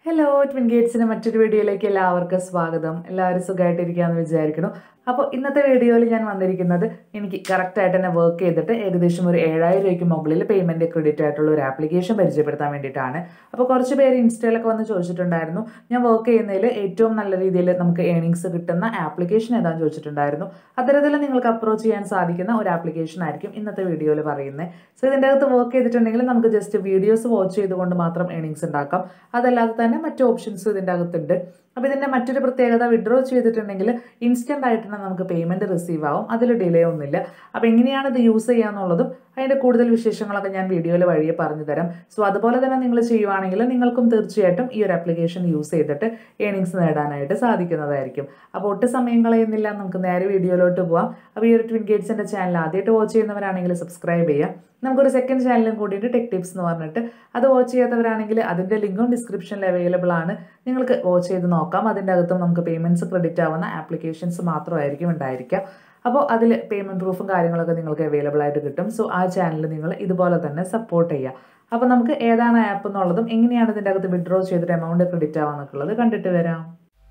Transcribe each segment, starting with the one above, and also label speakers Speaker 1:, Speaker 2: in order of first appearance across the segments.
Speaker 1: hello twin ഗേറ്റ്സിൻ്റെ മറ്റൊരു വീഡിയോയിലേക്ക് എല്ലാവർക്കും സ്വാഗതം എല്ലാവരും സുഖമായിട്ടിരിക്കാമെന്ന് വിചാരിക്കുന്നു അപ്പോൾ ഇന്നത്തെ വീഡിയോയിൽ ഞാൻ വന്നിരിക്കുന്നത് എനിക്ക് കറക്റ്റായിട്ട് തന്നെ വർക്ക് ചെയ്തിട്ട് ഏകദേശം ഒരു ഏഴായിരം രൂപയ്ക്ക് മുകളിൽ പേയ്മെൻറ്റ് ക്രെഡിറ്റ് ആയിട്ടുള്ള ഒരു ആപ്ലിക്കേഷൻ പരിചയപ്പെടുത്താൻ വേണ്ടിയിട്ടാണ് അപ്പോൾ കുറച്ച് പേര് ഇൻസ്റ്റയിലൊക്കെ വന്ന് ചോദിച്ചിട്ടുണ്ടായിരുന്നു ഞാൻ വർക്ക് ചെയ്യുന്നതിൽ ഏറ്റവും നല്ല രീതിയിൽ നമുക്ക് ഏണിങ്സ് കിട്ടുന്ന ആപ്ലിക്കേഷൻ ഏതാണെന്ന് ചോദിച്ചിട്ടുണ്ടായിരുന്നു അത്തരത്തിൽ നിങ്ങൾക്ക് അപ്രോച്ച് ചെയ്യാൻ സാധിക്കുന്ന ഒരു ആപ്ലിക്കേഷൻ ആയിരിക്കും ഇന്നത്തെ വീഡിയോയിൽ പറയുന്നത് സോ ഇതിൻ്റെ അകത്ത് വർക്ക് ചെയ്തിട്ടുണ്ടെങ്കിൽ നമുക്ക് ജസ്റ്റ് വീഡിയോസ് വാച്ച് ചെയ്തുകൊണ്ട് മാത്രം ഏണിങ്സ് ഉണ്ടാക്കാം അതല്ലാതെ തന്നെ മറ്റു ഓപ്ഷൻസ് ഇതിൻ്റെ അകത്തുണ്ട് അപ്പോൾ ഇതിൻ്റെ മറ്റൊരു പ്രത്യേകത വിഡ്രോ ചെയ്തിട്ടുണ്ടെങ്കിൽ ഇൻസ്റ്റൻ്റ് ആയിട്ട് തന്നെ നമുക്ക് പേയ്മെൻറ്റ് റിസീവ് ആവും അതിൽ ഡിലേ ഒന്നുമില്ല അപ്പോൾ എങ്ങനെയാണ് ഇത് യൂസ് ചെയ്യാന്നുള്ളതും അതിൻ്റെ കൂടുതൽ വിശേഷങ്ങളൊക്കെ ഞാൻ വീഡിയോയിൽ വഴിയെ പറഞ്ഞു തരാം സോ അതുപോലെ തന്നെ നിങ്ങൾ ചെയ്യുവാണെങ്കിൽ നിങ്ങൾക്കും തീർച്ചയായിട്ടും ഈ ഒരു ആപ്ലിക്കേഷൻ യൂസ് ചെയ്തിട്ട് ഏണിങ്സ് നേടാനായിട്ട് സാധിക്കുന്നതായിരിക്കും അപ്പോൾ ഒട്ടും സമയം കളയുന്നില്ല നമുക്ക് നേരെ വീഡിയോയിലോട്ട് പോവാം അപ്പോൾ ഈ ഒരു ട്വിൻ ഗേറ്റ്സിൻ്റെ ചാനൽ ആദ്യമായിട്ട് വാച്ച് ചെയ്യുന്നവരാണെങ്കിൽ സബ്സ്ക്രൈബ് ചെയ്യാം നമുക്കൊരു സെക്കൻഡ് ചാനലും കൂടിയിട്ട് ടെക് ടിപ്സ് എന്ന് പറഞ്ഞിട്ട് അത് വാച്ച് ചെയ്യാത്തവരാണെങ്കിൽ അതിൻ്റെ ലിങ്കും ഡിസ്ക്രിപ്ഷനിൽ അവൈലബിൾ ആണ് നിങ്ങൾക്ക് വാച്ച് ചെയ്ത് നോക്കാം അതിൻ്റെ അകത്തും നമുക്ക് പേയ്മെൻറ്റ്സ് ക്രെഡിറ്റ് ആവുന്ന ആപ്ലിക്കേഷൻസ് മാത്രമായിരിക്കും ഉണ്ടായിരിക്കുക അപ്പോൾ അതിൽ പേയ്മെൻറ്റ് പ്രൂഫും കാര്യങ്ങളൊക്കെ നിങ്ങൾക്ക് അവൈലബിൾ ആയിട്ട് കിട്ടും സോ ആ ചാനൽ നിങ്ങൾ ഇതുപോലെ തന്നെ സപ്പോർട്ട് ചെയ്യുക അപ്പോൾ നമുക്ക് ഏതാണ് ആപ്പ് എന്നുള്ളതും എങ്ങനെയാണ് ഇതിൻ്റെ അകത്ത് വിഡ്രോ ചെയ്തിട്ട് എമൗണ്ട് ക്രെഡിറ്റ് ആവാന്നൊക്കെയുള്ളത് കണ്ടിട്ട് വരാം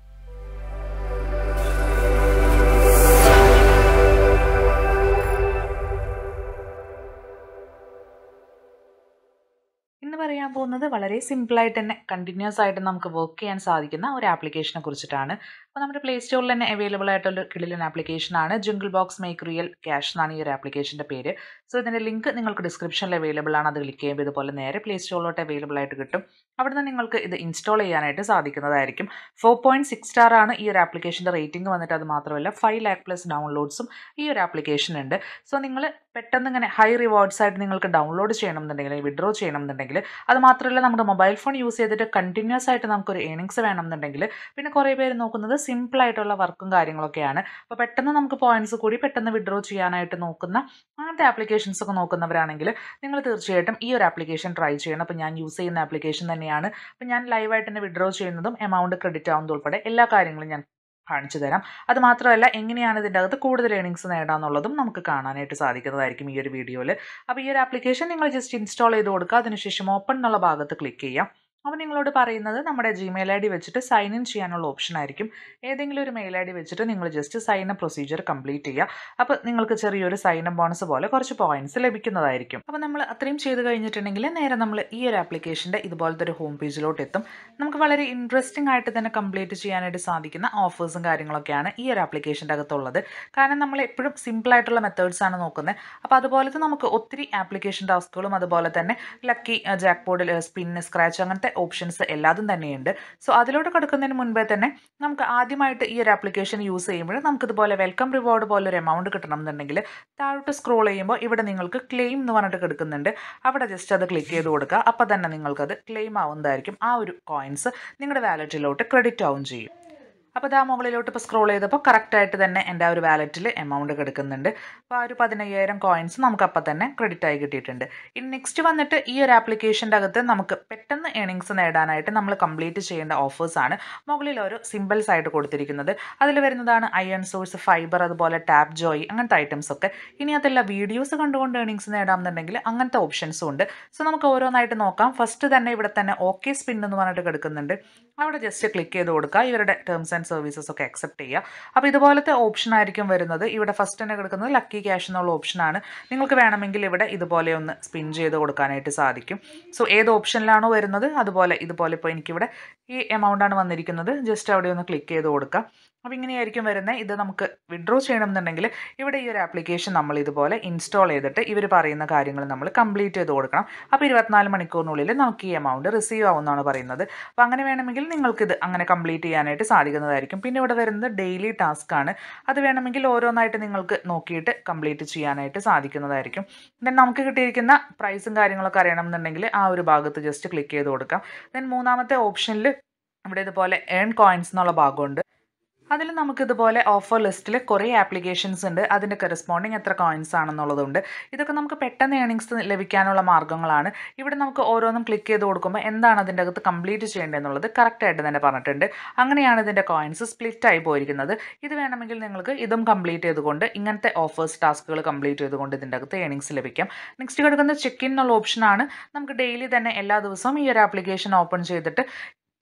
Speaker 1: ഇന്ന് പറയാൻ പോകുന്നത് വളരെ സിമ്പിളായിട്ട് തന്നെ കണ്ടിന്യൂസ് ആയിട്ട് നമുക്ക് വർക്ക് ചെയ്യാൻ സാധിക്കുന്ന ഒരു ആപ്ലിക്കേഷനെ കുറിച്ചിട്ടാണ് അപ്പോൾ നമ്മുടെ പ്ലേ സ്റ്റോറിൽ തന്നെ അവൈലബിൾ ആയിട്ടുള്ള കിളിലൻ ആപ്ലിക്കേഷനാണ് Jungle Box make real cash എന്നാണ് ഈ ഒരു ആപ്ലിക്കേഷൻ്റെ പേര് സോ ഇതിൻ്റെ ലിങ്ക് നിങ്ങൾക്ക് ഡിസ്ക്രിപ്ഷനിൽ അവൈലബിൾ ആണ് അത് ക്ലിക്ക് ചെയ്യുമ്പോൾ ഇതുപോലെ നേരെ പ്ലേ സ്റ്റോറിലോട്ട് അവൈലബിൾ ആയിട്ട് കിട്ടും അവിടുന്ന് നിങ്ങൾക്ക് ഇത് ഇൻസ്റ്റാൾ ചെയ്യാനായിട്ട് സാധിക്കുന്നതായിരിക്കും ഫോർ പോയിൻറ്റ് സിക്സ് സ്റ്റാർ ആണ് ഈ ഒരു ആപ്ലിക്കേഷൻ്റെ റേറ്റിംഗ് വന്നിട്ട് അത് മാത്രമല്ല ഫൈവ് ലാക്ക് പ്ലസ് ഡൗൺലോഡ്സും ഈ ഒരു ആപ്ലിക്കേഷൻ ഉണ്ട് സോ നിങ്ങൾ പെട്ടെന്ന് ഇങ്ങനെ ഹൈ റിവാർഡ്സ് ആയിട്ട് നിങ്ങൾക്ക് ഡൗൺലോഡ് ചെയ്യണം എന്നുണ്ടെങ്കിൽ വിഡ്രോ ചെയ്യണം എന്നുണ്ടെങ്കിൽ അത് മാത്രമല്ല നമ്മുടെ മൊബൈൽ ഫോൺ യൂസ് ചെയ്തിട്ട് കണ്ടിന്യൂസ് ആയിട്ട് നമുക്കൊരു ഏണിങ്സ് വേണം എന്നുണ്ടെങ്കിൽ പിന്നെ കുറേ പേര് നോക്കുന്നത് സിമ്പിൾ ആയിട്ടുള്ള വർക്കും കാര്യങ്ങളൊക്കെയാണ് അപ്പോൾ പെട്ടെന്ന് നമുക്ക് പോയിന്റ്സ് കൂടി പെട്ടെന്ന് വിഡ്രോ ചെയ്യാനായിട്ട് നോക്കുന്ന അങ്ങനത്തെ ആപ്ലിക്കേഷൻസ് ഒക്കെ നോക്കുന്നവരാണെങ്കിൽ നിങ്ങൾ തീർച്ചയായിട്ടും ഈ ഒരു ആപ്ലിക്കേഷൻ ട്രൈ ചെയ്യണം അപ്പോൾ ഞാൻ യൂസ് ചെയ്യുന്ന ആപ്ലിക്കേഷൻ തന്നെയാണ് അപ്പോൾ ഞാൻ ലൈവായിട്ട് തന്നെ വിഡ്രോ ചെയ്യുന്നതും എമൗണ്ട് ക്രെഡിറ്റ് ആവുന്നത് ഉൾപ്പെടെ എല്ലാ കാര്യങ്ങളും ഞാൻ കാണിച്ചു തരാം അത് മാത്രമല്ല എങ്ങനെയാണ് ഇതിൻ്റെ അകത്ത് കൂടുതൽ ഏണിങ്സ് നേടാമെന്നുള്ളതും നമുക്ക് കാണാനായിട്ട് സാധിക്കുന്നതായിരിക്കും ഈ ഒരു വീഡിയോയിൽ അപ്പോൾ ഈ ഒരു ആപ്ലിക്കേഷൻ നിങ്ങൾ ജസ്റ്റ് ഇൻസ്റ്റാൾ ചെയ്ത് കൊടുക്കുക അതിനുശേഷം ഓപ്പൺ എന്നുള്ള ഭാഗത്ത് ക്ലിക്ക് ചെയ്യാം അപ്പോൾ നിങ്ങളോട് പറയുന്നത് നമ്മുടെ ജിമെയിൽ ഐ ഡി വെച്ചിട്ട് സൈൻ ഇൻ ചെയ്യാനുള്ള ഓപ്ഷൻ ആയിരിക്കും ഏതെങ്കിലും ഒരു മെയിൽ ഐ ഡി വെച്ചിട്ട് നിങ്ങൾ just sign up procedure complete ചെയ്യുക അപ്പോൾ നിങ്ങൾക്ക് ചെറിയൊരു സൈൻ അപ്പ് ബോണസ് പോലെ കുറച്ച് പോയിന്റ്സ് ലഭിക്കുന്നതായിരിക്കും അപ്പോൾ നമ്മൾ അത്രയും ചെയ്ത് കഴിഞ്ഞിട്ടുണ്ടെങ്കിൽ നേരെ നമ്മൾ ഈ ഒരു ആപ്ലിക്കേഷൻ്റെ ഇതുപോലത്തെ ഒരു ഹോം പേജിലോട്ട് എത്തും നമുക്ക് വളരെ ഇൻട്രസ്റ്റിംഗ് ആയിട്ട് തന്നെ കംപ്ലീറ്റ് ചെയ്യാനായിട്ട് സാധിക്കുന്ന ഓഫേഴ്സും കാര്യങ്ങളൊക്കെയാണ് ഈ ഒരു ആപ്ലിക്കേഷൻ്റെ അകത്തുള്ളത് കാരണം നമ്മൾ എപ്പോഴും സിമ്പിൾ ആയിട്ടുള്ള മെത്തേഡ്സ് ആണ് നോക്കുന്നത് അപ്പോൾ അതുപോലത്തെ നമുക്ക് ഒത്തിരി ആപ്ലിക്കേഷൻ ടാസ്കുകളും അതുപോലെ തന്നെ ലക്കി ജാക്ക് ബോർഡിൽ സ്പിൻ സ്ക്രാച്ച് അങ്ങനത്തെ ഓപ്ഷൻസ് എല്ലാതും തന്നെയുണ്ട് സോ അതിലോട്ട് കിടക്കുന്നതിന് മുൻപേ തന്നെ നമുക്ക് ആദ്യമായിട്ട് ഈ ഒരു ആപ്ലിക്കേഷൻ യൂസ് ചെയ്യുമ്പോൾ നമുക്കിതുപോലെ വെൽക്കം റിവാർഡ് പോലെ ഒരു എമൗണ്ട് കിട്ടണം എന്നുണ്ടെങ്കിൽ താഴോട്ട് സ്ക്രോൾ ചെയ്യുമ്പോൾ ഇവിടെ നിങ്ങൾക്ക് ക്ലെയിം എന്ന് പറഞ്ഞിട്ട് കിടക്കുന്നുണ്ട് അവിടെ ജസ്റ്റ് അത് ക്ലിക്ക് ചെയ്ത് കൊടുക്കുക അപ്പോൾ തന്നെ നിങ്ങൾക്കത് ക്ലെയിം ആവുന്നതായിരിക്കും ആ ഒരു കോയിൻസ് നിങ്ങളുടെ വാലറ്റിലോട്ട് ക്രെഡിറ്റ് ആവും ചെയ്യും അപ്പോൾ ഇതാ മുകളിലോട്ട് ഇപ്പോൾ സ്ക്രോൾ ചെയ്തപ്പോൾ കറക്റ്റായിട്ട് തന്നെ എൻ്റെ ആ ഒരു വാലറ്റിൽ എമൗണ്ട് കിടക്കുന്നുണ്ട് അപ്പോൾ ആ ഒരു പതിനയ്യായിരം കോയിൻസ് നമുക്ക് അപ്പം തന്നെ ക്രെഡിറ്റ് ആയി കിട്ടിയിട്ടുണ്ട് ഇനി നെക്സ്റ്റ് വന്നിട്ട് ഈ ഒരു ആപ്ലിക്കേഷൻ്റെ അകത്ത് നമുക്ക് പെട്ടെന്ന് ഏണിങ്സ് നേടാനായിട്ട് നമ്മൾ കംപ്ലീറ്റ് ചെയ്യേണ്ട ഓഫേഴ്സാണ് മുകളിൽ ഒരു സിമ്പിൾസ് ആയിട്ട് കൊടുത്തിരിക്കുന്നത് അതിൽ വരുന്നതാണ് അയൺ സോഴ്സ് ഫൈബർ അതുപോലെ ടാപ്പ് ജോയ് അങ്ങനത്തെ ഐറ്റംസ് ഒക്കെ ഇനി അതല്ല വീഡിയോസ് കണ്ടുകൊണ്ട് ഏണിങ്സ് നേടാമെന്നുണ്ടെങ്കിൽ അങ്ങനത്തെ ഓപ്ഷൻസും ഉണ്ട് സോ നമുക്ക് ഓരോന്നായിട്ട് നോക്കാം ഫസ്റ്റ് തന്നെ ഇവിടെ തന്നെ ഓക്കെ സ്പിൻ എന്ന് പറഞ്ഞിട്ട് കിടക്കുന്നുണ്ട് അവിടെ ജസ്റ്റ് ക്ലിക്ക് ചെയ്ത് കൊടുക്കുക ഇവരുടെ ടേംസ് ആൻഡ് സർവീസസ് ഒക്കെ അക്സെപ്റ്റ് ചെയ്യുക അപ്പോൾ ഇതുപോലത്തെ ഓപ്ഷൻ ആയിരിക്കും വരുന്നത് ഇവിടെ ഫസ്റ്റ് തന്നെ കിടക്കുന്നത് ലക്കി ക്യാഷ് എന്നുള്ള ഓപ്ഷനാണ് നിങ്ങൾക്ക് വേണമെങ്കിൽ ഇവിടെ ഇതുപോലെ ഒന്ന് സ്പിൻ ചെയ്ത് കൊടുക്കാനായിട്ട് സാധിക്കും സോ ഏത് ഓപ്ഷനിലാണോ വരുന്നത് അതുപോലെ ഇതുപോലെ ഇപ്പോൾ എനിക്കിവിടെ ഈ എമൗണ്ടാണ് വന്നിരിക്കുന്നത് ജസ്റ്റ് അവിടെ ഒന്ന് ക്ലിക്ക് ചെയ്ത് കൊടുക്കുക അപ്പോൾ ഇങ്ങനെയായിരിക്കും വരുന്നത് ഇത് നമുക്ക് വിഡ്രോ ചെയ്യണമെന്നുണ്ടെങ്കിൽ ഇവിടെ ഈ ഒരു ആപ്ലിക്കേഷൻ നമ്മൾ ഇതുപോലെ ഇൻസ്റ്റാൾ ചെയ്തിട്ട് ഇവർ പറയുന്ന കാര്യങ്ങൾ നമ്മൾ കംപ്ലീറ്റ് ചെയ്ത് കൊടുക്കണം അപ്പോൾ ഇരുപത്തിനാല് മണിക്കൂറിനുള്ളിൽ നമുക്ക് ഈ എമൗണ്ട് റിസീവ് ആവുമെന്നാണ് പറയുന്നത് അപ്പോൾ അങ്ങനെ വേണമെങ്കിൽ നിങ്ങൾക്കിത് അങ്ങനെ കംപ്ലീറ്റ് ചെയ്യാനായിട്ട് സാധിക്കുന്നതായിരിക്കും പിന്നെ ഇവിടെ വരുന്നത് ഡെയിലി ടാസ്ക് ആണ് അത് വേണമെങ്കിൽ ഓരോന്നായിട്ട് നിങ്ങൾക്ക് നോക്കിയിട്ട് കംപ്ലീറ്റ് ചെയ്യാനായിട്ട് സാധിക്കുന്നതായിരിക്കും ദെൻ നമുക്ക് കിട്ടിയിരിക്കുന്ന പ്രൈസും കാര്യങ്ങളൊക്കെ അറിയണമെന്നുണ്ടെങ്കിൽ ആ ഒരു ഭാഗത്ത് ജസ്റ്റ് ക്ലിക്ക് ചെയ്ത് കൊടുക്കാം ദെൻ മൂന്നാമത്തെ ഓപ്ഷനിൽ ഇവിടെ ഇതുപോലെ ഏൺ കോയിൻസ് എന്നുള്ള ഭാഗമുണ്ട് അതിൽ നമുക്കിതുപോലെ ഓഫർ ലിസ്റ്റിൽ കുറേ ആപ്ലിക്കേഷൻസ് ഉണ്ട് അതിൻ്റെ കറസ്പോണ്ടിങ് എത്ര കോയിൻസ് ആണെന്നുള്ളതുണ്ട് ഇതൊക്കെ നമുക്ക് പെട്ടെന്ന് ഏണിങ്സ് ലഭിക്കാനുള്ള മാർഗ്ഗങ്ങളാണ് ഇവിടെ നമുക്ക് ഓരോന്നും ക്ലിക്ക് ചെയ്ത് കൊടുക്കുമ്പോൾ എന്താണ് അതിൻ്റെ അകത്ത് കംപ്ലീറ്റ് ചെയ്യേണ്ടതെന്നുള്ളത് കറക്റ്റായിട്ട് തന്നെ പറഞ്ഞിട്ടുണ്ട് അങ്ങനെയാണ് ഇതിൻ്റെ കോയിൻസ് സ്പ്ലിറ്റ് ആയി പോയിരിക്കുന്നത് ഇത് വേണമെങ്കിൽ നിങ്ങൾക്ക് ഇതും കംപ്ലീറ്റ് ചെയ്തുകൊണ്ട് ഇങ്ങനത്തെ ഓഫേഴ്സ് ടാസ്കുകൾ കംപ്ലീറ്റ് ചെയ്തുകൊണ്ട് ഇതിൻ്റെ അകത്ത് ഏണിങ്സ് ലഭിക്കാം നെക്സ്റ്റ് കിടക്കുന്ന ചെക്ക് ഇൻ എന്നുള്ള ഓപ്ഷനാണ് നമുക്ക് ഡെയിലി തന്നെ എല്ലാ ദിവസവും ഈ ഒരു ആപ്ലിക്കേഷൻ ഓപ്പൺ ചെയ്തിട്ട്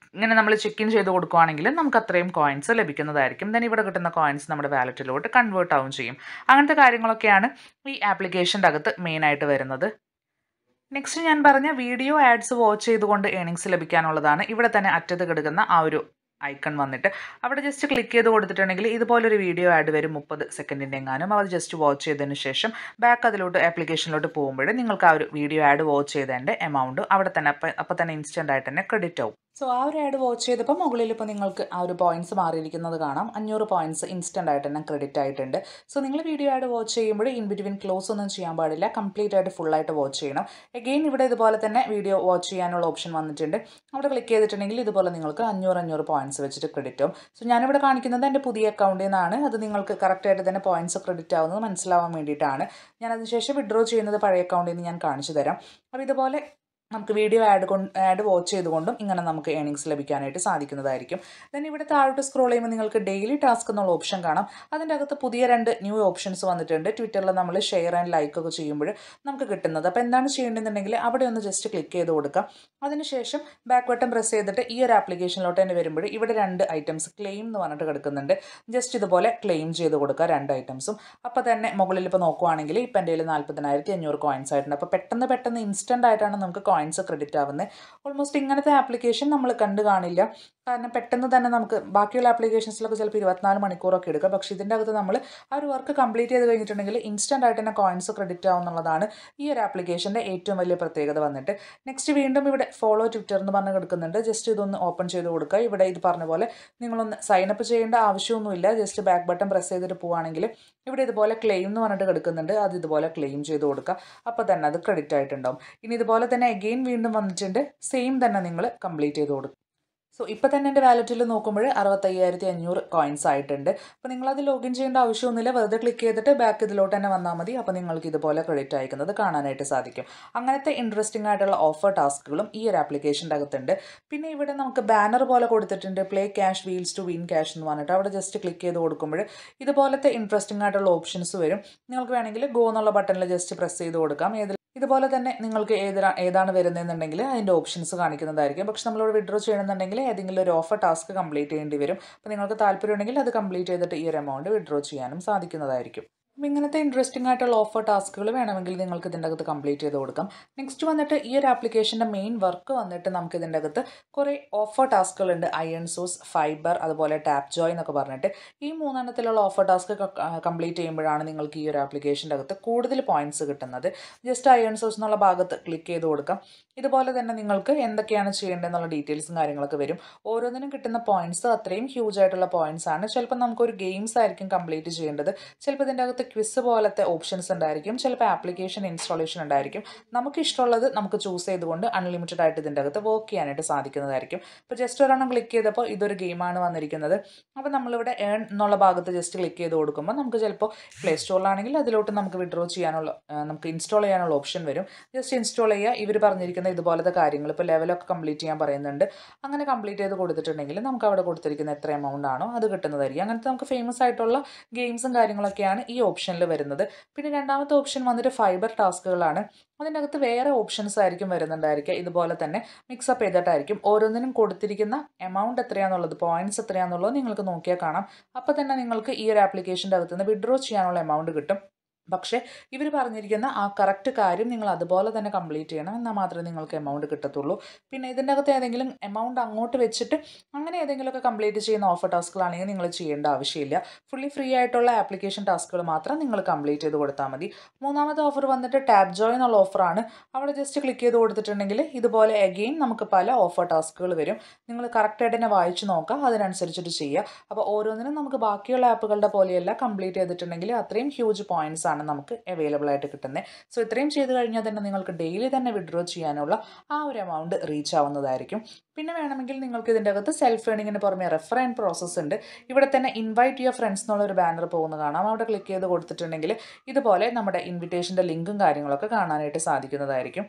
Speaker 1: ഇങ്ങനെ നമ്മൾ ചെക്ക് ഇൻ ചെയ്ത് കൊടുക്കുകയാണെങ്കിൽ നമുക്ക് അത്രയും കോയിൻസ് ലഭിക്കുന്നതായിരിക്കും ദെൻ ഇവിടെ കിട്ടുന്ന കോയിൻസ് നമ്മുടെ വാലറ്റിലോട്ട് കൺവേർട്ട് ആവും ചെയ്യും അങ്ങനത്തെ കാര്യങ്ങളൊക്കെയാണ് ഈ ആപ്ലിക്കേഷൻ്റെ അകത്ത് മെയിനായിട്ട് വരുന്നത് നെക്സ്റ്റ് ഞാൻ പറഞ്ഞ വീഡിയോ ആഡ്സ് വാച്ച് ചെയ്തുകൊണ്ട് ഏണിങ്സ് ലഭിക്കാനുള്ളതാണ് ഇവിടെ തന്നെ അറ്റത്ത് കിടക്കുന്ന ആ ഒരു ഐക്കൺ വന്നിട്ട് അവിടെ ജസ്റ്റ് ക്ലിക്ക് ചെയ്ത് കൊടുത്തിട്ടുണ്ടെങ്കിൽ ഇതുപോലൊരു വീഡിയോ ആഡ് വരും മുപ്പത് സെക്കൻഡിൻ്റെ എങ്ങാനും അത് ജസ്റ്റ് വാച്ച് ചെയ്തതിന് ശേഷം ബാക്ക് അതിലോട്ട് ആപ്ലിക്കേഷനിലോട്ട് പോകുമ്പോൾ നിങ്ങൾക്ക് ആ ഒരു വീഡിയോ ആഡ് വാച്ച് ചെയ്തതിൻ്റെ എമൗണ്ട് അവിടെ തന്നെ അപ്പം അപ്പം തന്നെ ഇൻസ്റ്റൻ്റ് ആയിട്ട് തന്നെ ക്രെഡിറ്റ് ആവും സോ ആ ഒരു ആഡ് വാച്ച് ചെയ്തപ്പോൾ മുകളിൽ ഇപ്പോൾ നിങ്ങൾക്ക് ആ ഒരു പോയിന്റ്സ് മാറിയിരിക്കുന്നത് കാണാം അഞ്ഞൂറ് പോയിന്റ്സ് ഇൻസ്റ്റൻ്റ് ആയിട്ട് തന്നെ ക്രെഡിറ്റ് ആയിട്ടുണ്ട് സോ നിങ്ങൾ വീഡിയോ ആഡ് വാച്ച് ചെയ്യുമ്പോൾ ഇൻ ബിറ്റ്വീൻ ക്ലോസ് ഒന്നും ചെയ്യാൻ പാടില്ല കംപ്ലീറ്റ് ആയിട്ട് ഫുൾ ആയിട്ട് വാച്ച് ചെയ്യണം എഗെയിൻ ഇവിടെ ഇതുപോലെ തന്നെ വീഡിയോ വാച്ച് ചെയ്യാനുള്ള ഓപ്ഷൻ വന്നിട്ടുണ്ട് അവിടെ ക്ലിക്ക് ചെയ്തിട്ടുണ്ടെങ്കിൽ ഇതുപോലെ നിങ്ങൾക്ക് അഞ്ഞൂറ് അഞ്ഞൂറ് പോയിന്റ്സ് വെച്ചിട്ട് ക്രെഡിറ്റ് ആവും സോ ഞാനിവിടെ കാണിക്കുന്നത് എൻ്റെ പുതിയ അക്കൗണ്ടിൽ നിന്നാണ് അത് നിങ്ങൾക്ക് കറക്റ്റായിട്ട് തന്നെ പോയിന്റ്സ് ക്രെഡിറ്റ് ആവുന്നത് മനസ്സിലാവാൻ വേണ്ടിയിട്ടാണ് ഞാൻ അതിനുശേഷം വിഡ്രോ ചെയ്യുന്നത് പഴയ അക്കൗണ്ടിൽ നിന്ന് ഞാൻ കാണിച്ചു തരാം അപ്പോൾ ഇതുപോലെ നമുക്ക് വീഡിയോ ആഡ് കൊണ്ട് ആഡ് വാച്ച് ചെയ്തുകൊണ്ടും ഇങ്ങനെ നമുക്ക് ഏണിങ്സ് ലഭിക്കാനായിട്ട് സാധിക്കുന്നതായിരിക്കും ദെൻ ഇവിടെ താഴോട്ട് സ്ക്രോൾ ചെയ്യുമ്പോൾ നിങ്ങൾക്ക് ഡെയിലി ടാസ്ക് എന്നുള്ള ഓപ്ഷൻ കാണാം അതിൻ്റെ അകത്ത് പുതിയ രണ്ട് ന്യൂ ഓപ്ഷൻസ് വന്നിട്ടുണ്ട് ട്വിറ്ററിൽ നമ്മൾ ഷെയർ ആൻഡ് ലൈക്ക് ഒക്കെ ചെയ്യുമ്പോൾ നമുക്ക് കിട്ടുന്നത് അപ്പോൾ എന്താണ് ചെയ്യേണ്ടതെന്നുണ്ടെങ്കിൽ അവിടെ ഒന്ന് ജസ്റ്റ് ക്ലിക്ക് ചെയ്ത് കൊടുക്കാം അതിനുശേഷം ബാക്ക് ബട്ടൺ പ്രസ് ചെയ്തിട്ട് ഈ ഒരു ആപ്ലിക്കേഷനിലോട്ട് തന്നെ വരുമ്പോൾ ഇവിടെ രണ്ട് ഐറ്റംസ് ക്ലെയിം എന്ന് പറഞ്ഞിട്ട് കിടക്കുന്നുണ്ട് ജസ്റ്റ് ഇതുപോലെ ക്ലെയിം ചെയ്ത് കൊടുക്കുക രണ്ട് ഐറ്റംസും അപ്പോൾ തന്നെ മുകളിൽ ഇപ്പോൾ നോക്കുവാണെങ്കിൽ ഇപ്പം എൻ്റെ കയ്യിൽ നാൽപ്പതിനായിരത്തി അഞ്ഞൂറ് കോയിൻസ് ആയിട്ടുണ്ട് അപ്പോൾ പെട്ടെന്ന് പെട്ടെന്ന് ഇൻസ്റ്റൻ്റ് ആയിട്ടാണ് നമുക്ക് കോയിൻസ് ക്രെഡിറ്റ് ആവുന്നത് ഓൾമോസ്റ്റ് ഇങ്ങനത്തെ ആപ്ലിക്കേഷൻ നമ്മൾ കണ്ടു കാണില്ല കാരണം പെട്ടെന്ന് തന്നെ നമുക്ക് ബാക്കിയുള്ള ആപ്ലിക്കേഷൻസിലൊക്കെ ചിലപ്പോൾ ഇരുപത്തിനാല് മണിക്കൂറൊക്കെ എടുക്കാം പക്ഷേ ഇതിൻ്റെ അകത്ത് നമ്മൾ ആ ഒരു വർക്ക് കംപ്ലീറ്റ് ചെയ്ത് കഴിഞ്ഞിട്ടുണ്ടെങ്കിൽ ഇൻസ്റ്റൻ്റ് ആയിട്ട് തന്നെ കോയിൻസ് ക്രെഡിറ്റ് ആവുന്നുള്ളതാണ് ഈ ഒരു ആപ്ലിക്കേഷൻ്റെ ഏറ്റവും വലിയ പ്രത്യേകത വന്നിട്ട് നെക്സ്റ്റ് വീണ്ടും ഇവിടെ ഫോളോ ട്വിറ്റർ എന്ന് പറഞ്ഞ് കിടക്കുന്നുണ്ട് ജസ്റ്റ് ഇതൊന്ന് ഓപ്പൺ ചെയ്ത് കൊടുക്കുക ഇവിടെ ഇത് പറഞ്ഞ പോലെ നിങ്ങളൊന്ന് സൈൻ അപ്പ് ചെയ്യേണ്ട ആവശ്യമൊന്നുമില്ല ജസ്റ്റ് ബാക്ക് ബട്ടൺ പ്രസ് ചെയ്തിട്ട് പോവുകയാണെങ്കിൽ ഇവിടെ ഇതുപോലെ ക്ലെയിം എന്ന് പറഞ്ഞിട്ട് കിടക്കുന്നുണ്ട് അത് ഇതുപോലെ ക്ലെയിം ചെയ്ത് കൊടുക്കുക അപ്പോൾ തന്നെ അത് ക്രെഡിറ്റ് ആയിട്ടുണ്ടാവും ഇനി ഇതുപോലെ തന്നെ അഗെയിൻ വീണ്ടും വന്നിട്ടുണ്ട് സെയിം തന്നെ നിങ്ങൾ കംപ്ലീറ്റ് ചെയ്ത് കൊടുക്കുക സോ ഇപ്പോൾ തന്നെ എൻ്റെ വാലറ്റിൽ നോക്കുമ്പോൾ അറുപത്തയ്യായിരത്തി അഞ്ഞൂറ് കോയിൻസ് ആയിട്ടുണ്ട് അപ്പോൾ നിങ്ങളത് ലോഗിൻ ചെയ്യേണ്ട ആവശ്യമൊന്നുമില്ല വെറുതെ ക്ലിക്ക് ചെയ്തിട്ട് ബാക്ക് ഇതിലോട്ട് തന്നെ വന്നാൽ മതി അപ്പോൾ നിങ്ങൾക്ക് ഇതുപോലെ ക്രെഡിറ്റ് അയക്കുന്നത് കാണാനായിട്ട് സാധിക്കും അങ്ങനത്തെ ഇൻട്രസ്റ്റിംഗ് ആയിട്ടുള്ള ഓഫർ ടാസ്കുകളും ഈ ഒരു ആപ്ലിക്കേഷൻ്റെ അകത്തുണ്ട് പിന്നെ ഇവിടെ നമുക്ക് ബാനർ പോലെ കൊടുത്തിട്ടുണ്ട് play cash wheels to win cash എന്ന് പറഞ്ഞിട്ട് അവിടെ ജസ്റ്റ് ക്ലിക്ക് ചെയ്ത് കൊടുക്കുമ്പോൾ ഇതുപോലത്തെ ഇൻട്രസ്റ്റിംഗ് ആയിട്ടുള്ള ഓപ്ഷൻസ് വരും നിങ്ങൾക്ക് വേണമെങ്കിൽ ഗോ എന്നുള്ള ബട്ടണിൽ ജസ്റ്റ് പ്രസ് ചെയ്ത് കൊടുക്കാം ഏതിൽ ഇതുപോലെ തന്നെ നിങ്ങൾക്ക് ഏതാ ഏതാണ് വരുന്നതെന്നുണ്ടെങ്കിൽ അതിൻ്റെ ഓപ്ഷൻസ് കാണിക്കുന്നതായിരിക്കും പക്ഷെ നമ്മളിവിടെ വിഡ്രോ ചെയ്യണമെന്നുണ്ടെങ്കിൽ ഏതെങ്കിലും ഒരു ഓഫർ ടാസ്ക് കംപ്ലീറ്റ് ചെയ്യേണ്ടി വരും അപ്പോൾ നിങ്ങൾക്ക് താല്പര്യമുണ്ടെങ്കിൽ അത് കംപ്ലീറ്റ് ചെയ്തിട്ട് ഈ ഒരു എമൗണ്ട് വിഡ്രോ ചെയ്യാനും സാധിക്കുന്നതായിരിക്കും അപ്പം ഇങ്ങനത്തെ ഇൻട്രസ്റ്റിംഗ് ആയിട്ടുള്ള ഓഫർ ടാസ്കുകൾ വേണമെങ്കിൽ നിങ്ങൾക്ക് ഇതിൻ്റെ അകത്ത് കംപ്ലീറ്റ് ചെയ്ത് കൊടുക്കാം നെക്സ്റ്റ് വന്നിട്ട് ഈ ഒരു ആപ്ലിക്കേഷൻ്റെ മെയിൻ വർക്ക് വന്നിട്ട് നമുക്ക് ഇതിൻ്റെ അകത്ത് കുറേ ഓഫർ ടാസ്കുകളുണ്ട് അയൺ സോഴ്സ് ഫൈബർ അതുപോലെ ടാപ്പ് ജോയ് എന്നൊക്കെ പറഞ്ഞിട്ട് ഈ മൂന്നെണ്ണത്തിലുള്ള ഓഫർ ടാസ്ക് കംപ്ലീറ്റ് ചെയ്യുമ്പോഴാണ് നിങ്ങൾക്ക് ഈ ഒരു ആപ്ലിക്കേഷൻ്റെ അകത്ത് കൂടുതൽ പോയിന്റ്സ് കിട്ടുന്നത് ജസ്റ്റ് അയൺ സോഴ്സ് എന്നുള്ള ഭാഗത്ത് ക്ലിക്ക് ചെയ്ത് കൊടുക്കാം ഇതുപോലെ തന്നെ നിങ്ങൾക്ക് എന്തൊക്കെയാണ് ചെയ്യേണ്ടതെന്നുള്ള ഡീറ്റെയിൽസും കാര്യങ്ങളൊക്കെ വരും ഓരോന്നിനും കിട്ടുന്ന പോയിന്റ്സ് അത്രയും ഹ്യൂജ് ആയിട്ടുള്ള പോയിന്റ്സ് ആണ് ചിലപ്പോൾ നമുക്കൊരു ഗെയിംസ് ആയിരിക്കും കംപ്ലീറ്റ് ചെയ്യേണ്ടത് ചിലപ്പോൾ ഇതിൻ്റെ അകത്ത് ക്വിസ് പോലത്തെ ഓപ്ഷൻസ് ഉണ്ടായിരിക്കും ചിലപ്പോൾ ആപ്ലിക്കേഷൻ ഇൻസ്റ്റാളേഷൻ ഉണ്ടായിരിക്കും നമുക്ക് ഇഷ്ടമുള്ളത് നമുക്ക് ചൂസ് ചെയ്തുകൊണ്ട് അൺലിമിറ്റഡ് ആയിട്ട് ഇതിൻ്റെ അകത്ത് വർക്ക് ചെയ്യാനായിട്ട് സാധിക്കുന്നതായിരിക്കും ഇപ്പോൾ ജസ്റ്റ് ഒരെണ്ണം ക്ലിക്ക് ചെയ്തപ്പോൾ ഇതൊരു ഗെയിമാണ് വന്നിരിക്കുന്നത് അപ്പോൾ നമ്മളിവിടെ ഏൺ എന്നുള്ള ഭാഗത്ത് ജസ്റ്റ് ക്ലിക്ക് ചെയ്ത് കൊടുക്കുമ്പോൾ നമുക്ക് ചിലപ്പോൾ പ്ലേ സ്റ്റോറിലാണെങ്കിൽ അതിലോട്ട് നമുക്ക് വിഡ്രോ ചെയ്യാനുള്ള നമുക്ക് ഇൻസ്റ്റാൾ ചെയ്യാനുള്ള ഓപ്ഷൻ വരും ജസ്റ്റ് ഇൻസ്റ്റാൾ ചെയ്യുക ഇവർ പറഞ്ഞിരിക്കുന്ന ഇതുപോലത്തെ കാര്യങ്ങൾ ഇപ്പോൾ ലെവലൊക്കെ കംപ്ലീറ്റ് ചെയ്യാൻ പറയുന്നുണ്ട് അങ്ങനെ കംപ്ലീറ്റ് ചെയ്ത് കൊടുത്തിട്ടുണ്ടെങ്കിൽ നമുക്ക് അവിടെ കൊടുത്തിരിക്കുന്ന എത്ര എമൗണ്ട് ആണോ അത് കിട്ടുന്നതായിരിക്കും അങ്ങനത്തെ നമുക്ക് ഫേമസ് ആയിട്ടുള്ള ഗെയിംസും കാര്യങ്ങളൊക്കെയാണ് ഈ ഓപ്ഷനിൽ വരുന്നത് പിന്നെ രണ്ടാമത്തെ ഓപ്ഷൻ വന്നിട്ട് ഫൈബർ ടാസ്കുകളാണ് അതിൻ്റെ അകത്ത് വേറെ ഓപ്ഷൻസ് ആയിരിക്കും വരുന്നുണ്ടായിരിക്കുക ഇതുപോലെ തന്നെ മിക്സപ്പ് ചെയ്തിട്ടായിരിക്കും ഓരോന്നിനും കൊടുത്തിരിക്കുന്ന എമൗണ്ട് എത്രയാണെന്നുള്ളത് പോയിന്റ്സ് എത്രയാണെന്നുള്ളത് നിങ്ങൾക്ക് നോക്കിയാൽ കാണാം അപ്പോൾ തന്നെ നിങ്ങൾക്ക് ഈ ഒരു ആപ്ലിക്കേഷൻ്റെ അകത്ത് നിന്ന് വിഡ്രോ ചെയ്യാനുള്ള എമൗണ്ട് കിട്ടും പക്ഷേ ഇവർ പറഞ്ഞിരിക്കുന്ന ആ കറക്റ്റ് കാര്യം നിങ്ങൾ അതുപോലെ തന്നെ കംപ്ലീറ്റ് ചെയ്യണം എന്നാൽ മാത്രമേ നിങ്ങൾക്ക് എമൗണ്ട് കിട്ടത്തുള്ളൂ പിന്നെ ഇതിൻ്റെ അകത്ത് ഏതെങ്കിലും എമൗണ്ട് അങ്ങോട്ട് വെച്ചിട്ട് അങ്ങനെ ഏതെങ്കിലുമൊക്കെ കംപ്ലീറ്റ് ചെയ്യുന്ന ഓഫർ ടാസ്കുകളാണെങ്കിൽ നിങ്ങൾ ചെയ്യേണ്ട ആവശ്യമില്ല ഫുള്ളി ഫ്രീ ആയിട്ടുള്ള ആപ്ലിക്കേഷൻ ടാസ്കുകൾ മാത്രം നിങ്ങൾ കംപ്ലീറ്റ് ചെയ്ത് കൊടുത്താൽ മതി മൂന്നാമത്തെ ഓഫർ വന്നിട്ട് ടാപ്പ് ജോയ് എന്നുള്ള ഓഫറാണ് അവിടെ ജസ്റ്റ് ക്ലിക്ക് ചെയ്ത് കൊടുത്തിട്ടുണ്ടെങ്കിൽ ഇതുപോലെ അഗെയിൻ നമുക്ക് പല ഓഫർ ടാസ്കുകൾ വരും നിങ്ങൾ കറക്റ്റായിട്ട് തന്നെ വായിച്ച് നോക്കുക അതിനനുസരിച്ചിട്ട് ചെയ്യുക അപ്പോൾ ഓരോന്നിനും നമുക്ക് ബാക്കിയുള്ള ആപ്പുകളുടെ പോലെയല്ല കംപ്ലീറ്റ് ചെയ്തിട്ടുണ്ടെങ്കിൽ അത്രയും ഹ്യൂജ് പോയിന്റ്സ് ആണ് നമുക്ക് അവൈലബിൾ ആയിട്ട് കിട്ടുന്നത് സോ ഇത്രയും ചെയ്ത് കഴിഞ്ഞാൽ തന്നെ നിങ്ങൾക്ക് ഡെയിലി തന്നെ വിഡ്രോ ചെയ്യാനുള്ള ആ ഒരു എമൗണ്ട് റീച്ച് ആവുന്നതായിരിക്കും പിന്നെ വേണമെങ്കിൽ നിങ്ങൾക്ക് ഇതിൻ്റെ അകത്ത് സെൽഫ് ഏണിങ്ങിന് പുറമെ റെഫർ ആൻഡ് പ്രോസസ്സ് ഉണ്ട് ഇവിടെ തന്നെ ഇൻവൈറ്റ് യുവർ ഫ്രണ്ട്സ് എന്നുള്ള ഒരു ബാനർ പോകുന്ന കാണാം അവിടെ ക്ലിക്ക് ചെയ്ത് കൊടുത്തിട്ടുണ്ടെങ്കിൽ ഇതുപോലെ നമ്മുടെ ഇൻവിറ്റേഷൻ്റെ ലിങ്കും കാര്യങ്ങളൊക്കെ കാണാനായിട്ട് സാധിക്കുന്നതായിരിക്കും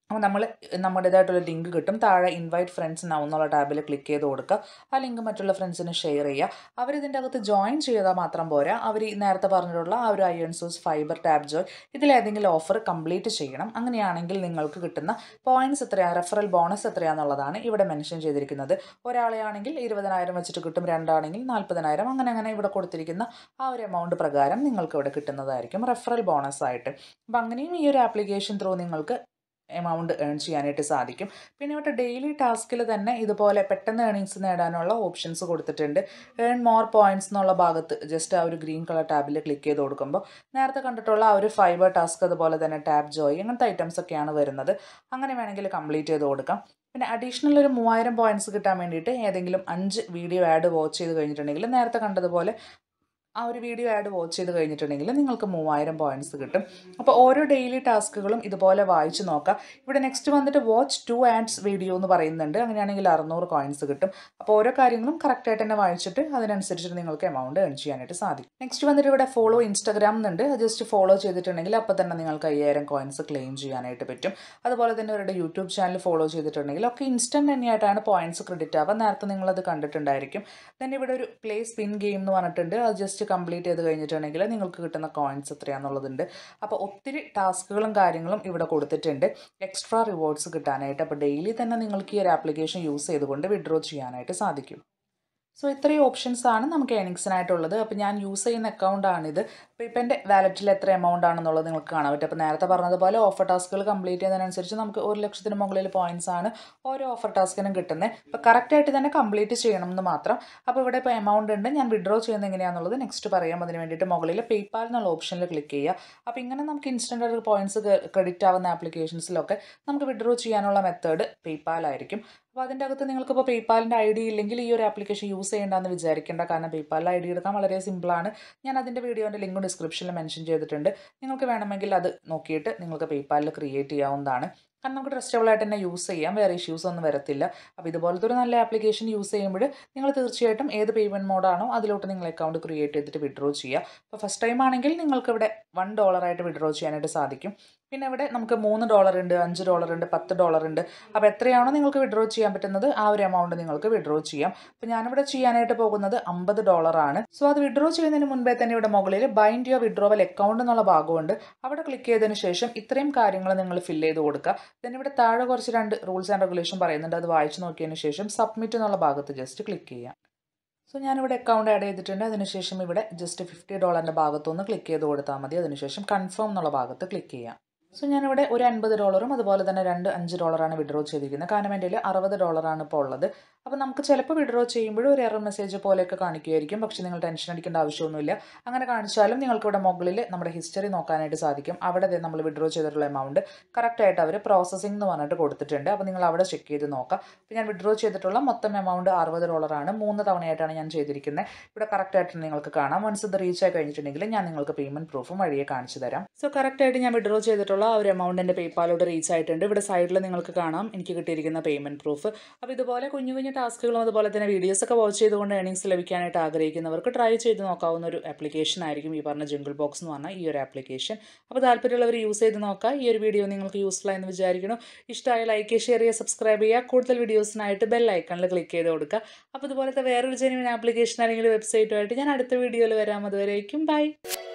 Speaker 1: അപ്പോൾ നമ്മൾ നമ്മുടേതായിട്ടുള്ള ലിങ്ക് കിട്ടും താഴെ ഇൻവൈറ്റ് ഫ്രണ്ട്സ് നൗ എന്നുള്ള ടാബിൽ ക്ലിക്ക് ചെയ്ത് കൊടുക്കുക ആ ലിങ്ക് മറ്റുള്ള ഫ്രണ്ട്സിന് ഷെയർ ചെയ്യുക അവരിതിൻ്റെ അകത്ത് ജോയിൻ ചെയ്താൽ മാത്രം പോരാ അവർ ഈ നേരത്തെ പറഞ്ഞിട്ടുള്ള ആ ഒരു ironSource Fyber Tapjoy ഇതിലേതെങ്കിലും ഓഫർ കംപ്ലീറ്റ് ചെയ്യണം അങ്ങനെയാണെങ്കിൽ നിങ്ങൾക്ക് കിട്ടുന്ന പോയിന്റ്സ് എത്രയാണ് റെഫറൽ ബോണസ് എത്രയാണെന്നുള്ളതാണ് ഇവിടെ മെൻഷൻ ചെയ്തിരിക്കുന്നത് ഒരാളെയാണെങ്കിൽ ഇരുപതിനായിരം വെച്ചിട്ട് കിട്ടും രണ്ടാണെങ്കിൽ നാൽപ്പതിനായിരം അങ്ങനെ അങ്ങനെ ഇവിടെ കൊടുത്തിരിക്കുന്ന ആ ഒരു എമൗണ്ട് പ്രകാരം നിങ്ങൾക്ക് ഇവിടെ കിട്ടുന്നതായിരിക്കും റെഫറൽ ബോണസ് ആയിട്ട് അപ്പം അങ്ങനെയും ഈ ഒരു ആപ്ലിക്കേഷൻ ത്രൂ നിങ്ങൾക്ക് എമൗണ്ട് ഏൺ ചെയ്യാനായിട്ട് സാധിക്കും പിന്നെ ഇവിടെ ഡെയിലി ടാസ്കിൽ തന്നെ ഇതുപോലെ പെട്ടെന്ന് ഏണിങ്സ് നേടാനുള്ള ഓപ്ഷൻസ് കൊടുത്തിട്ടുണ്ട് ഏൺ മോർ പോയിന്റ്സ് എന്നുള്ള ഭാഗത്ത് ജസ്റ്റ് ആ ഒരു ഗ്രീൻ കളർ ടാബിൽ ക്ലിക്ക് ചെയ്ത് കൊടുക്കുമ്പോൾ നേരത്തെ കണ്ടിട്ടുള്ള ആ ഒരു ഫൈബർ ടാസ്ക് അതുപോലെ തന്നെ ടാബ് ജോയ് അങ്ങനത്തെ ഐറ്റംസ് ഒക്കെയാണ് വരുന്നത് അങ്ങനെ വേണമെങ്കിൽ കംപ്ലീറ്റ് ചെയ്ത് കൊടുക്കാം പിന്നെ അഡീഷണൽ ഒരു മൂവായിരം പോയിന്റ്സ് കിട്ടാൻ വേണ്ടിയിട്ട് ഏതെങ്കിലും അഞ്ച് വീഡിയോ ആഡ് വാച്ച് ചെയ്ത് കഴിഞ്ഞിട്ടുണ്ടെങ്കിൽ നേരത്തെ കണ്ടതുപോലെ ആ ഒരു വീഡിയോ ആഡ് വാച്ച് ചെയ്ത് കഴിഞ്ഞിട്ടുണ്ടെങ്കിൽ നിങ്ങൾക്ക് മൂവായിരം പോയിന്റ്സ് കിട്ടും അപ്പോൾ ഓരോ ഡെയിലി ടാസ്കുകളും ഇതുപോലെ വായിച്ച് നോക്കാം ഇവിടെ നെക്സ്റ്റ് വന്നിട്ട് വാച്ച് ടു ആഡ്സ് വീഡിയോ എന്ന് പറയുന്നുണ്ട് അങ്ങനെയാണെങ്കിൽ അറുന്നൂറ് കോയിൻസ് കിട്ടും അപ്പോൾ ഓരോ കാര്യങ്ങളും കറക്റ്റായിട്ട് തന്നെ വായിച്ചിട്ട് അതിനനുസരിച്ചിട്ട് നിങ്ങൾക്ക് എമൗണ്ട് ഏൺ ചെയ്യാനായിട്ട് സാധിക്കും നെക്സ്റ്റ് വന്നിട്ട് ഇവിടെ ഫോളോ ഇൻസ്റ്റാഗ്രാം എന്നുണ്ട് ജസ്റ്റ് ഫോളോ ചെയ്തിട്ടുണ്ടെങ്കിൽ അപ്പോൾ തന്നെ നിങ്ങൾക്ക് അയ്യായിരം കോയിൻസ് ക്ലെയിം ചെയ്യാനായിട്ട് പറ്റും അതുപോലെ തന്നെ അവരുടെ യൂട്യൂബ് ചാനൽ ഫോളോ ചെയ്തിട്ടുണ്ടെങ്കിൽ ഒക്കെ ഇൻസ്റ്റൻറ്റ് തന്നെയായിട്ടാണ് പോയിന്റ്സ് ക്രെഡിറ്റ് ആവുക നേരത്തെ നിങ്ങളത് കണ്ടിട്ടുണ്ടായിരിക്കും തന്നെ ഇവിടെ ഒരു പ്ലേ സ്പിൻ ഗെയിം എന്ന് പറഞ്ഞിട്ടുണ്ട് അത് ജസ്റ്റ് കംപ്ലീറ്റ് ചെയ്ത് കഴിഞ്ഞിട്ടുണ്ടെങ്കിൽ നിങ്ങൾക്ക് കിട്ടുന്ന കോയിൻസ് എത്രയാണെന്നുള്ളതുണ്ട് അപ്പോൾ ഒത്തിരി ടാസ്കുകളും കാര്യങ്ങളും ഇവിടെ കൊടുത്തിട്ടുണ്ട് എക്സ്ട്രാ റിവാർഡ്സ് കിട്ടാനായിട്ട് അപ്പോൾ ഡെയിലി തന്നെ നിങ്ങൾക്ക് ഈ ഒരു ആപ്ലിക്കേഷൻ യൂസ് ചെയ്തുകൊണ്ട് വിഡ്രോ ചെയ്യാനായിട്ട് സാധിക്കും സോ ഇത്രയും ഓപ്ഷൻസ് ആണ് നമുക്ക് ഏണിങ്സിനായിട്ടുള്ളത് അപ്പോൾ ഞാൻ യൂസ് ചെയ്യുന്ന അക്കൗണ്ടാണിത് അപ്പോൾ ഇപ്പം എൻ്റെ വാലറ്റിൽ എത്ര എമൗണ്ട് ആണെന്നുള്ളത് നിങ്ങൾക്ക് കാണാൻ പറ്റും അപ്പോൾ നേരത്തെ പറഞ്ഞതുപോലെ ഓഫർ ടാസ്കുകൾ കംപ്ലീറ്റ് ചെയ്യുന്നതിനനുസരിച്ച് നമുക്ക് ഒരു ലക്ഷത്തിന് മുകളിൽ പോയിന്റ്സ് ആണ് ഓരോ ഓഫർ ടാസ്കിനും കിട്ടുന്നത് അപ്പോൾ കറക്റ്റായിട്ട് തന്നെ കംപ്ലീറ്റ് ചെയ്യണം എന്ന് മാത്രം അപ്പോൾ ഇവിടെ ഇപ്പോൾ എമൗണ്ട് ഉണ്ട് ഞാൻ വിഡ്രോ ചെയ്യുന്നത് എങ്ങനെയാണെന്നുള്ളത് നെക്സ്റ്റ് പറയാം അതിന് വേണ്ടിയിട്ട് മുകളിൽ പേയ്പാൽ എന്നുള്ള ഓപ്ഷനിൽ ക്ലിക്ക് ചെയ്യുക അപ്പോൾ ഇങ്ങനെ നമുക്ക് ഇൻസ്റ്റൻ്റ് ആയിട്ട് പോയിന്റ്സ് ക്രെഡിറ്റ് ആവുന്ന ആപ്ലിക്കേഷൻസിലൊക്കെ നമുക്ക് വിഡ്രോ ചെയ്യാനുള്ള മെത്തേഡ് പേയ്പാൽ ആയിരിക്കും അപ്പോൾ അതിൻ്റെ അകത്ത് നിങ്ങൾക്കിപ്പോൾ പേയ്പാലിൻ്റെ ഐ ഡി ഇല്ലെങ്കിൽ ഈ ഒരു ആപ്ലിക്കേഷൻ യൂസ് ചെയ്യേണ്ടെന്ന് വിചാരിക്കേണ്ട കാരണം പേയ്പാലിൽ ഐ ഡി എടുക്കാൻ വളരെ സിമ്പിളാണ് ഞാൻ അതിൻ്റെ വീഡിയോൻ്റെ ലിങ്ക് ഡിസ്ക്രിപ്ഷനിൽ മെൻഷൻ ചെയ്തിട്ടുണ്ട് നിങ്ങൾക്ക് വേണമെങ്കിൽ അത് നോക്കിയിട്ട് നിങ്ങൾക്ക് പേയ്പാലിൽ ക്രിയേറ്റ് ചെയ്യാവുന്നതാണ് കാരണം നമുക്ക് ട്രസ്റ്റബിൾ ആയിട്ട് തന്നെ യൂസ് ചെയ്യാം വേറെ ഇഷ്യൂസ് ഒന്നും വരത്തില്ല അപ്പോൾ ഇതുപോലത്തെ ഒരു നല്ല ആപ്ലിക്കേഷൻ യൂസ് ചെയ്യുമ്പോൾ നിങ്ങൾ തീർച്ചയായിട്ടും ഏത് പേയ്മെൻറ്റ് മോഡാണോ അതിലോട്ട് നിങ്ങൾ അക്കൗണ്ട് ക്രിയേറ്റ് ചെയ്തിട്ട് വിഡ്രോ ചെയ്യുക അപ്പോൾ ഫസ്റ്റ് ടൈം ആണെങ്കിൽ നിങ്ങൾക്ക് ഇവിടെ വൺ ഡോളറായിട്ട് വിഡ്രോ ചെയ്യാനായിട്ട് സാധിക്കും പിന്നെ ഇവിടെ നമുക്ക് മൂന്ന് ഡോളർ ഉണ്ട് അഞ്ച് ഡോളർ ഉണ്ട് പത്ത് ഡോളർ ഉണ്ട് അപ്പോൾ എത്രയാണോ നിങ്ങൾക്ക് വിഡ്രോ ചെയ്യാൻ പറ്റുന്നത് ആ ഒരു എമൗണ്ട് നിങ്ങൾക്ക് വിഡ്രോ ചെയ്യാം അപ്പോൾ ഞാനിവിടെ ചെയ്യാനായിട്ട് പോകുന്നത് അമ്പത് ഡോളറാണ് സോ അത് വിഡ്രോ ചെയ്യുന്നതിന് മുൻപേ തന്നെ ഇവിടെ മുകളിൽ ബൈൻഡ് യുവർ വിഡ്രോവൽ അക്കൗണ്ട് എന്നുള്ള ഭാഗമുണ്ട് അവിടെ ക്ലിക്ക് ചെയ്തതിന് ശേഷം ഇത്രയും കാര്യങ്ങൾ നിങ്ങൾ ഫില്ല് ചെയ്ത് കൊടുക്കുക then ഇവിടെ താഴെ കുറച്ച് രണ്ട് റൂൾസ് ആൻഡ് റെഗുലേഷൻ പറയുന്നുണ്ട് അത് വായിച്ച് നോക്കിയതിന് ശേഷം സബ്മിറ്റ് എന്നുള്ള ഭാഗത്ത് ജസ്റ്റ് ക്ലിക്ക് ചെയ്യാം സോ ഞാനിവിടെ അക്കൗണ്ട് ആഡ് ചെയ്തിട്ടുണ്ട് അതിനുശേഷം ഇവിടെ ജസ്റ്റ് ഫിഫ്റ്റി ഡോളറിൻ്റെ ഭാഗത്തൊന്ന് ക്ലിക്ക് ചെയ്ത് കൊടുത്താൽ മതി അതിനുശേഷം കൺഫേം എന്നുള്ള ഭാഗത്ത് ക്ലിക്ക് ചെയ്യാം സോ ഞാനിവിടെ ഒരു അൻപത് ഡോളറും അതുപോലെ തന്നെ രണ്ട് അഞ്ച് ഡോളറാണ് വിഡ്രോ ചെയ്തിരിക്കുന്നത് കാരണം എൻ്റെ കയ്യിൽ അറുപത് ഡോളറാണ് ഇപ്പോൾ ഉള്ളത് അപ്പോൾ നമുക്ക് ചിലപ്പോൾ വിഡ്രോ ചെയ്യുമ്പോഴും ഒരു എറർ മെസ്സേജ് പോലെയൊക്കെ കാണിക്കുമായിരിക്കും പക്ഷേ നിങ്ങൾ ടെൻഷൻ അടിക്കേണ്ട ആവശ്യമൊന്നുമില്ല അങ്ങനെ കാണിച്ചാലും നിങ്ങൾക്ക് ഇവിടെ മുകളിൽ നമ്മുടെ ഹിസ്റ്ററി നോക്കാനായിട്ട് സാധിക്കും അവിടെ ദേ നമ്മൾ വിഡ്രോ ചെയ്തിട്ടുള്ള എമൗണ്ട് കറക്റ്റായിട്ട് അവർ പ്രോസസ്സിംഗ് എന്ന് പറഞ്ഞിട്ട് കൊടുത്തിട്ടുണ്ട് അപ്പോൾ നിങ്ങൾ അവിടെ ചെക്ക് ചെയ്ത് നോക്കാം അപ്പോൾ ഞാൻ വിഡ്രോ ചെയ്തിട്ടുള്ള മൊത്തം എമൗണ്ട് അറുപത് ഡോളറാണ് മൂന്ന് തവണയായിട്ടാണ് ഞാൻ ചെയ്തിരിക്കുന്നത് ഇവിടെ കറക്റ്റായിട്ട് നിങ്ങൾക്ക് കാണാം വൺസ് ഇത് റീച്ച് ആയി കഴിഞ്ഞിട്ടുണ്ടെങ്കിൽ ഞാൻ നിങ്ങൾക്ക് പേയ്മെൻറ്റ് പ്രൂഫും വഴിയെ കാണിച്ചു തരാം സോ കറക്റ്റായിട്ട് ഞാൻ വിഡ്രോ ചെയ്തിട്ടുള്ള ആ ഒരു എമൗണ്ട് എൻ്റെ പേയ്പാലോട്ട് റീച്ച് ആയിട്ടുണ്ട് ഇവിടെ സൈഡിൽ നിങ്ങൾക്ക് കാണാം എനിക്ക് കിട്ടിയിരിക്കുന്ന പേയ്മെൻറ്റ് പ്രൂഫ് അപ്പോൾ ഇതുപോലെ കുഞ്ഞു കുഞ്ഞു ടാസ്കുകളും അതുപോലെ തന്നെ വീഡിയോസൊക്കെ വാച്ച് ചെയ്തുകൊണ്ട് ഏണിങ്സ് ലഭിക്കാനായിട്ട് ആഗ്രഹിക്കുന്നവർക്ക് ട്രൈ ചെയ്ത് നോക്കാവുന്ന ഒരു ആപ്ലിക്കേഷൻ ആയിരിക്കും ഈ പറഞ്ഞ ജംഗിൾ ബോക്സ് എന്ന് പറഞ്ഞ ഈ ഒരു ആപ്ലിക്കേഷൻ അപ്പോൾ താല്പര്യമുള്ളവർ യൂസ് ചെയ്ത് നോക്കുക ഈ ഒരു വീഡിയോ നിങ്ങൾക്ക് യൂസ്ഫുൾ ആയെന്ന് വിചാരിക്കണം ഇഷ്ടമായ ലൈക്ക് ഷെയർ ചെയ്യുക സബ്സ്ക്രൈബ് ചെയ്യുക കൂടുതൽ വീഡിയോസിനായിട്ട് ബെൽ ഐക്കണിൽ ക്ലിക്ക് ചെയ്ത് കൊടുക്കുക അപ്പോൾ ഇതുപോലത്തെ വേറൊരു ജെനുവിൻ ആപ്ലിക്കേഷൻ അല്ലെങ്കിൽ വെബ്സൈറ്റുമായിട്ട് ഞാൻ അടുത്ത വീഡിയോയിൽ വരാം അതുവരേക്കും ബൈ